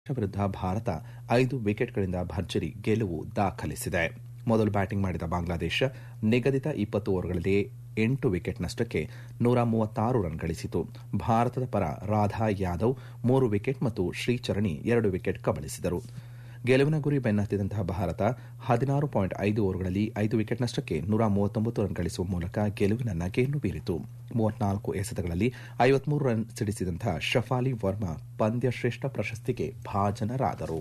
ವಿರುದ್ಧ ಭಾರತ ಐದು ವಿಕೆಟ್ಗಳಿಂದ ಭರ್ಜರಿ ಗೆಲುವು ದಾಖಲಿಸಿದೆ ಮೊದಲು ಬ್ಯಾಟಿಂಗ್ ಮಾಡಿದ ಬಾಂಗ್ಲಾದೇಶ ನಿಗದಿತ ಇಪ್ಪತ್ತು ಓವರ್ಗಳಲ್ಲಿ ಎಂಟು ವಿಕೆಟ್ ನಷ್ಟಕ್ಕೆ ನೂರ ಮೂವತ್ತಾರು ರನ್ ಗಳಿಸಿತು ಭಾರತದ ಪರ ರಾಧಾ ಯಾದವ್ ಮೂರು ವಿಕೆಟ್ ಮತ್ತು ಶ್ರೀಚರಣಿ ಎರಡು ವಿಕೆಟ್ ಕಬಳಿಸಿದರು ಗೆಲುವಿನ ಗುರಿ ಬೆನ್ನತ್ತಿದಂತಹ ಭಾರತ ಹದಿನಾರು ಪಾಯಿಂಟ್ ಐದು ಓವರ್ಗಳಲ್ಲಿ ಐದು ವಿಕೆಟ್ ನಷ್ಟಕ್ಕೆ ನೂರ ಮೂವತ್ತೊಂಬತ್ತು ರನ್ ಗಳಿಸುವ ಮೂಲಕ ಗೆಲುವಿನ ನಗೆಯನ್ನು ಬೀರಿತು ಮೂವತ್ನಾಲ್ಕು ಎಸೆತಗಳಲ್ಲಿ ಐವತ್ಮೂರು ರನ್ ಸಿಡಿಸಿದಂತಹ ಶಫಾಲಿ ವರ್ಮಾ ಪಂದ್ಯಶ್ರೇಷ್ಠ ಪ್ರಶಸ್ತಿಗೆ ಭಾಜನರಾದರು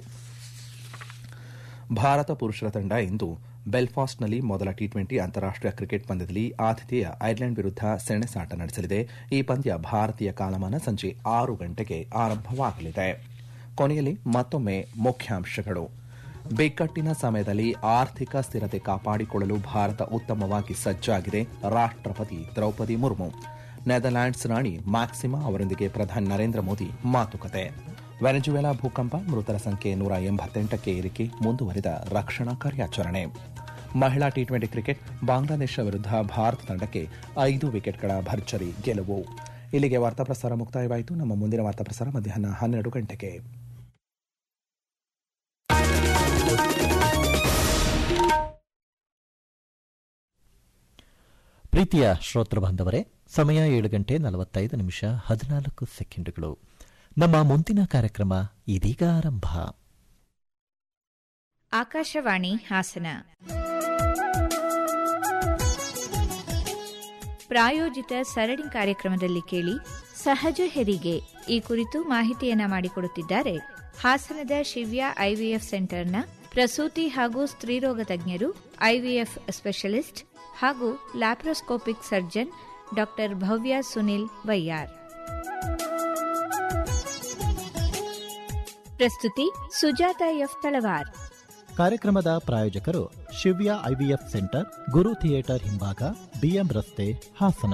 ಭಾರತ ಪುರುಷರ ತಂಡ ಇಂದು ಬೆಲ್ಫಾಸ್ಟ್ನಲ್ಲಿ ಮೊದಲ ಟಿ ಟ್ವೆಂಟಿ ಅಂತಾರಾಷ್ಟೀಯ ಕ್ರಿಕೆಟ್ ಪಂದ್ಯದಲ್ಲಿ ಆತಿಥೇಯ ಐರ್ಲೆಂಡ್ ವಿರುದ್ಧ ಸೆಣಸಾಟ ನಡೆಸಲಿದೆ ಈ ಪಂದ್ಯ ಭಾರತೀಯ ಕಾಲಮಾನ ಸಂಜೆ ಆರು ಗಂಟೆಗೆ ಆರಂಭವಾಗಲಿದೆ ಕೊನೆಯಲ್ಲಿ ಮತ್ತೊಮ್ಮೆ ಮುಖ್ಯಾಂಶಗಳು ಬಿಕ್ಕಟ್ಟಿನ ಸಮಯದಲ್ಲಿ ಆರ್ಥಿಕ ಸ್ಥಿರತೆ ಕಾಪಾಡಿಕೊಳ್ಳಲು ಭಾರತ ಉತ್ತಮವಾಗಿ ಸಜ್ಜಾಗಿದೆ ರಾಷ್ಟಪತಿ ದ್ರೌಪದಿ ಮುರ್ಮು ನೆದರ್ಲ್ಯಾಂಡ್ಸ್ ರಾಣಿ ಮ್ಯಾಕ್ಸಿಮಾ ಅವರೊಂದಿಗೆ ಪ್ರಧಾನಿ ನರೇಂದ್ರ ಮೋದಿ ಮಾತುಕತೆ ವೆನೆಜುವೆಲಾ ಭೂಕಂಪ ಮೃತರ ಸಂಖ್ಯೆ ನೂರ ಎಂಬತ್ತೆಂಟಕ್ಕೆ ಏರಿಕೆ ಮುಂದುವರಿದ ರಕ್ಷಣಾ ಕಾರ್ಯಾಚರಣೆ ಮಹಿಳಾ ಟಿ ಟ್ವೆಂಟಿ ಕ್ರಿಕೆಟ್ ಬಾಂಗ್ಲಾದೇಶ ವಿರುದ್ಧ ಭಾರತ ತಂಡಕ್ಕೆ ಐದು ವಿಕೆಟ್ಗಳ ಭರ್ಜರಿ ಗೆಲುವು ಇಲ್ಲಿಗೆ ವಾರ್ತಾ ಪ್ರಸಾರ ಮುಕ್ತಾಯವಾಯಿತು ನಮ್ಮ ಮುಂದಿನ ವಾರ್ತಾ ಪ್ರಸಾರ ಮಧ್ಯಾಹ್ನ ಹನ್ನೆರಡು ಗಂಟೆಗೆ ಪ್ರೀತಿಯ ಶ್ರೋತೃ ಬಾಂಧವರೇ ಸಮಯ ಏಳು ಗಂಟೆ ನಲವತ್ತೈದು ನಿಮಿಷ ಹದಿನಾಲ್ಕು ಸೆಕೆಂಡುಗಳು ನಮ್ಮ ಮುಂದಿನ ಕಾರ್ಯಕ್ರಮ ಇದೀಗ ಆರಂಭ ಆಕಾಶವಾಣಿ ಹಾಸನ ಪ್ರಾಯೋಜಿತ ಸರಣಿ ಕಾರ್ಯಕ್ರಮದಲ್ಲಿ ಕೇಳಿ ಸಹಜ ಹೆರಿಗೆ ಈ ಕುರಿತು ಮಾಹಿತಿಯನ್ನ ಮಾಡಿಕೊಡುತ್ತಿದ್ದಾರೆ ಹಾಸನದ ಶಿವ್ಯ ಐವಿಎಫ್ ಸೆಂಟರ್ನ ಪ್ರಸೂತಿ ಹಾಗೂ ಸ್ತ್ರೀರೋಗ ತಜ್ಞರು ಐವಿಎಫ್ ಸ್ಪೆಷಲಿಸ್ಟ್ ಹಾಗೂ laparoscopic surgeon doctor Bhavya Sunil Vaiyar ಪ್ರಸ್ತುತಿ ಸುಜಾತ ಎಫ್ ತಳವಾರ್ ಕಾರ್ಯಕ್ರಮದ ಪ್ರಾಯೋಜಕರು Shivya IVF centre Guru theatre ಹಿಂಭಾಗ ಬಿಎಂ ರಸ್ತೆ Hassan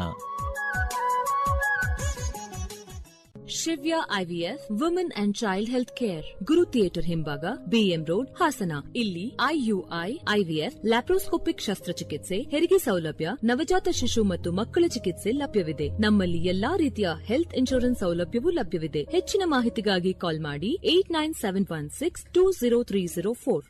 Shivya IVF women and child health care Guru theatre ಹಿಂಭಾಗ ಬಿಎಂ ರೋಡ್ ಹಾಸನ ಇಲ್ಲಿ ಐಯುಐ ಐವಿಎಫ್ ಲ್ಯಾಪ್ರೋಸ್ಕೋಪಿಕ್ ಶಸ್ತ್ರಚಿಕಿತ್ಸೆ ಹೆರಿಗೆ ಸೌಲಭ್ಯ ನವಜಾತ ಶಿಶು ಮತ್ತು ಮಕ್ಕಳ ಚಿಕಿತ್ಸೆ ಲಭ್ಯವಿದೆ ನಮ್ಮಲ್ಲಿ ಎಲ್ಲಾ ರೀತಿಯ ಹೆಲ್ತ್ ಇನ್ಶೂರೆನ್ಸ್ ಸೌಲಭ್ಯವೂ ಲಭ್ಯವಿದೆ ಹೆಚ್ಚಿನ ಮಾಹಿತಿಗಾಗಿ ಕಾಲ್ ಮಾಡಿ eight nine seven one six two zero three zero four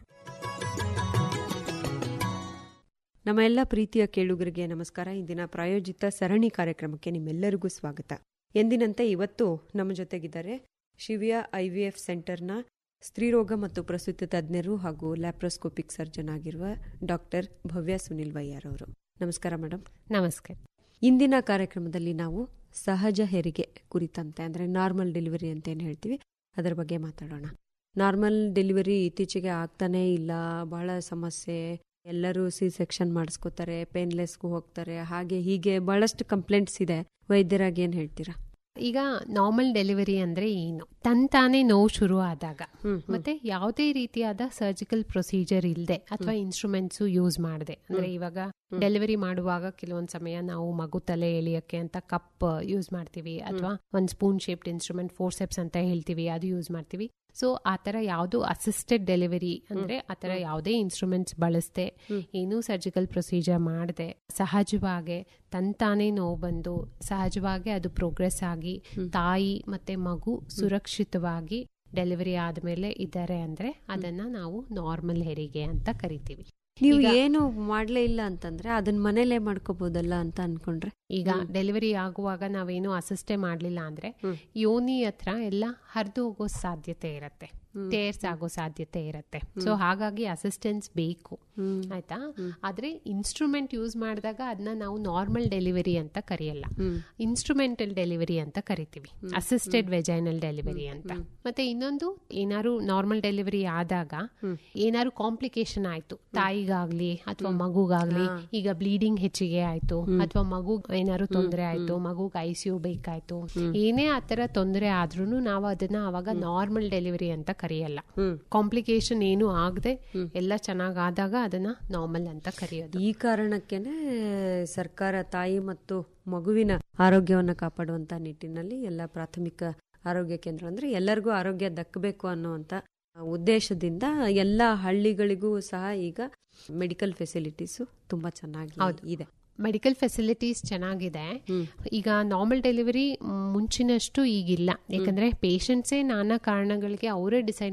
ನಮ್ಮ ಎಲ್ಲ ಪ್ರೀತಿಯ ಕೇಳುಗರಿಗೆ ನಮಸ್ಕಾರ ಇಂದಿನ ಪ್ರಾಯೋಜಿತ ಸರಣಿ ಕಾರ್ಯಕ್ರಮಕ್ಕೆ ನಿಮ್ಮೆಲ್ಲರಿಗೂ ಸ್ವಾಗತ ಎಂದಿನಂತೆ ಇವತ್ತು ನಮ್ಮ ಜೊತೆಗಿದ್ದಾರೆ ಶಿವ್ಯ ಐವಿಎಫ್ ಸೆಂಟರ್ನ ಸ್ತ್ರೀರೋಗ ಮತ್ತು ಪ್ರಸೂತಿ ತಜ್ಞರು ಹಾಗೂ ಲ್ಯಾಪ್ರೋಸ್ಕೋಪಿಕ್ ಸರ್ಜನ್ ಆಗಿರುವ ಡಾಕ್ಟರ್ ಭವ್ಯ ಸುನಿಲ್ ವೈಯಾರ್ ಅವರು ನಮಸ್ಕಾರ ಮೇಡಮ್ ನಮಸ್ಕಾರ ಇಂದಿನ ಕಾರ್ಯಕ್ರಮದಲ್ಲಿ ನಾವು ಸಹಜ ಹೆರಿಗೆ ಕುರಿತಂತೆ ಅಂದರೆ ನಾರ್ಮಲ್ ಡೆಲಿವರಿ ಅಂತ ಏನು ಹೇಳ್ತೀವಿ ಅದರ ಬಗ್ಗೆ ಮಾತಾಡೋಣ ನಾರ್ಮಲ್ ಡೆಲಿವರಿ ಇತ್ತೀಚೆಗೆ ಆಗ್ತಾನೇ ಇಲ್ಲ ಬಹಳ ಸಮಸ್ಯೆ ಎಲ್ಲರೂ ಸಿ ಸೆಕ್ಷನ್ ಮಾಡಿಸ್ಕೋತಾರೆ ಪೇನ್ಲೆಸ್ಗೂ ಹೋಗ್ತಾರೆ ಹಾಗೆ ಹೀಗೆ ಬಹಳಷ್ಟು ಕಂಪ್ಲೇಂಟ್ಸ್ ಇದೆ ವೈದ್ಯರಾಗಿ ಏನು ಹೇಳ್ತೀರಾ ಈಗ ನಾರ್ಮಲ್ ಡೆಲಿವರಿ ಅಂದ್ರೆ ಏನು ತಂತಾನೆ ನೋವು ಶುರು ಆದಾಗ ಮತ್ತೆ ಯಾವುದೇ ರೀತಿಯಾದ ಸರ್ಜಿಕಲ್ ಪ್ರೊಸೀಜರ್ ಇಲ್ಲದೆ ಅಥವಾ ಇನ್ಸ್ಟ್ರೂಮೆಂಟ್ಸ್ ಯೂಸ್ ಮಾಡದೆ ಅಂದ್ರೆ ಇವಾಗ ಡೆಲಿವರಿ ಮಾಡುವಾಗ ಕೆಲವೊಂದ್ ಸಮಯ ನಾವು ಮಗು ತಲೆ ಎಳಿಯಕ್ಕೆ ಅಂತ ಕಪ್ ಯೂಸ್ ಮಾಡ್ತೀವಿ ಅಥವಾ ಒಂದ್ ಸ್ಪೂನ್ ಶೇಪ್ಡ್ ಇನ್ಸ್ಟ್ರೂಮೆಂಟ್ ಫೋರ್ಸೆಪ್ಸ್ ಅಂತ ಹೇಳ್ತೀವಿ ಅದು ಯೂಸ್ ಮಾಡ್ತೀವಿ ಸೊ ಆ ತರ ಯಾವುದು ಅಸಿಸ್ಟೆಡ್ ಡೆಲಿವರಿ ಅಂದ್ರೆ ಆ ತರ ಯಾವುದೇ ಇನ್ಸ್ಟ್ರೂಮೆಂಟ್ಸ್ ಬಳಸದೆ ಏನೂ ಸರ್ಜಿಕಲ್ ಪ್ರೊಸೀಜರ್ ಮಾಡದೆ ಸಹಜವಾಗಿ ತಂತಾನೆ ನೋವು ಬಂದು ಸಹಜವಾಗಿ ಅದು ಪ್ರೋಗ್ರೆಸ್ ಆಗಿ ತಾಯಿ ಮತ್ತೆ ಮಗು ಸುರಕ್ಷಿತವಾಗಿ ಡೆಲಿವರಿ ಆದ್ಮೇಲೆ ಇದ್ದಾರೆ ಅಂದ್ರೆ ಅದನ್ನ ನಾವು ನಾರ್ಮಲ್ ಹೆರಿಗೆ ಅಂತ ಕರಿತೀವಿ ನೀವು ಏನು ಮಾಡ್ಲೇ ಇಲ್ಲ ಅಂತಂದ್ರೆ ಅದನ್ನ ಮನೇಲೆ ಮಾಡ್ಕೋಬಹುದಲ್ಲ ಅಂತ ಅನ್ಕೊಂಡ್ರೆ ಈಗ ಡೆಲಿವರಿ ಆಗುವಾಗ ನಾವೇನು ಅಸಿಸ್ಟೇ ಮಾಡ್ಲಿಲ್ಲ ಅಂದ್ರೆ ಯೋನಿ ಹತ್ರ ಎಲ್ಲ ಹರಿದು ಹೋಗೋ ಸಾಧ್ಯತೆ ಇರತ್ತೆ ಟೇರ್ಸ್ ಆಗೋ ಸಾಧ್ಯತೆ ಇರತ್ತೆ ಸೊ ಹಾಗಾಗಿ ಅಸಿಸ್ಟೆನ್ಸ್ ಬೇಕು ಆಯ್ತಾ ಆದ್ರೆ ಇನ್ಸ್ಟ್ರೂಮೆಂಟ್ ಯೂಸ್ ಮಾಡಿದಾಗ ಅದನ್ನ ನಾವು ನಾರ್ಮಲ್ ಡೆಲಿವರಿ ಅಂತ ಕರೆಯಲ್ಲ ಇನ್ಸ್ಟ್ರೂಮೆಂಟಲ್ ಡೆಲಿವರಿ ಅಂತ ಕರಿತೀವಿ ಅಸಿಸ್ಟೆಡ್ ವೆಜೈನಲ್ ಡೆಲಿವರಿ ಅಂತ ಮತ್ತೆ ಇನ್ನೊಂದು ಏನಾದ್ರು ನಾರ್ಮಲ್ ಡೆಲಿವರಿ ಆದಾಗ ಏನಾದ್ರು ಕಾಂಪ್ಲಿಕೇಶನ್ ಆಯ್ತು ತಾಯಿಗಾಗ್ಲಿ ಅಥವಾ ಮಗುಗಾಗ್ಲಿ ಈಗ ಬ್ಲೀಡಿಂಗ್ ಹೆಚ್ಚಿಗೆ ಆಯ್ತು ಅಥವಾ ಮಗು ಏನಾದ್ರು ತೊಂದರೆ ಆಯ್ತು ಮಗುಗ್ ಐಸಿಯು ಬೇಕಾಯ್ತು ಏನೇ ಆತರ ತೊಂದರೆ ಆದ್ರೂ ನಾವು ಅದನ್ನ ಅವಾಗ ನಾರ್ಮಲ್ ಡೆಲಿವರಿ ಅಂತ ಕರೆಯಲ್ಲ ಕಾಂಪ್ಲಿಕೇಶನ್ ಏನು ಆಗದೆ ಎಲ್ಲ ಚೆನ್ನಾಗ್ ಆದಾಗ ಅದನ್ನ ನಾರ್ಮಲ್ ಅಂತ ಕರೆಯೋದು ಈ ಕಾರಣಕ್ಕೇನೆ ಸರ್ಕಾರ ತಾಯಿ ಮತ್ತು ಮಗುವಿನ ಆರೋಗ್ಯವನ್ನ ಕಾಪಾಡುವಂತ ನಿಟ್ಟಿನಲ್ಲಿ ಎಲ್ಲ ಪ್ರಾಥಮಿಕ ಆರೋಗ್ಯ ಕೇಂದ್ರ ಅಂದ್ರೆ ಎಲ್ಲರಿಗೂ ಆರೋಗ್ಯ ದಕ್ಕಬೇಕು ಅನ್ನುವಂತ ಉದ್ದೇಶದಿಂದ ಎಲ್ಲ ಹಳ್ಳಿಗಳಿಗೂ ಸಹ ಈಗ ಮೆಡಿಕಲ್ ಫೆಸಿಲಿಟೀಸು ತುಂಬಾ ಚೆನ್ನಾಗಿ ಇದೆ ಮೆಡಿಕಲ್ ಫೆಸಿಲಿಟೀಸ್ ಚೆನ್ನಾಗಿದೆ ಈಗ ನಾರ್ಮಲ್ ಡೆಲಿವರಿ ಮುಂಚಿನಷ್ಟು ಈಗಿಲ್ಲ ಯಾಕಂದ್ರೆ ಪೇಷಂಟ್ಸೇ ನಾನಾ ಕಾರಣಗಳಿಗೆ ಅವರೇ ಡಿಸೈಡ್